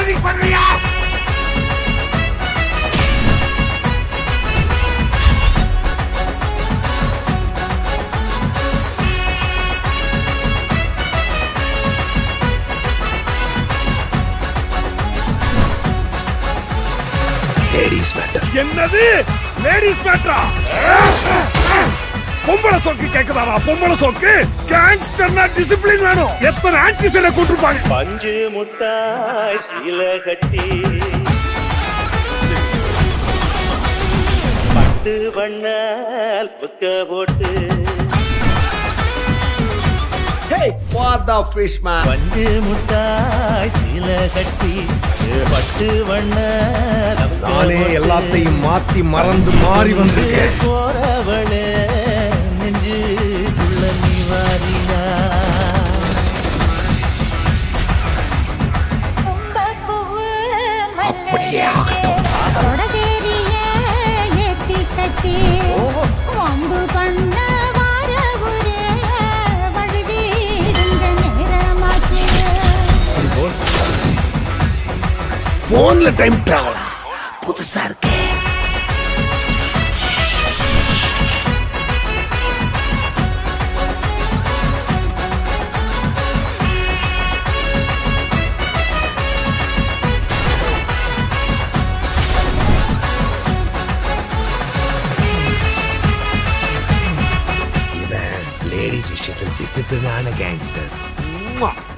Magic பண்றியா ladies matter என்னது ladies மேட்ரா பொம்பளை சோக்கு கேக்குதாடா பொம்பளை சோக்கு கேங்ஸ்டர்னா டிசிப்ளின் வேணும் எத்தனை ஆன்டிசனை கொண்டிருப்பாங்க பஞ்சு முட்டாய் சீல கட்டி பட்டு வண்ணால் புக்க போட்டு Hey, what the fish man? பஞ்சு முட்டாய் சீல கட்டி பட்டு வண்ணால் நானே எல்லாத்தையும் மாத்தி மறந்து மாறி வந்திருக்கேன் போறவளே நெஞ்சுக்குள்ள நீ வாரியா அப்படியே ஆகட்டும் போன்ல டைம் டிராவலா புதுசா இருக்கே இவன் லேடிஸ் விஷயத்தில் டிசிப்ளினான கேங்ஸ்டர்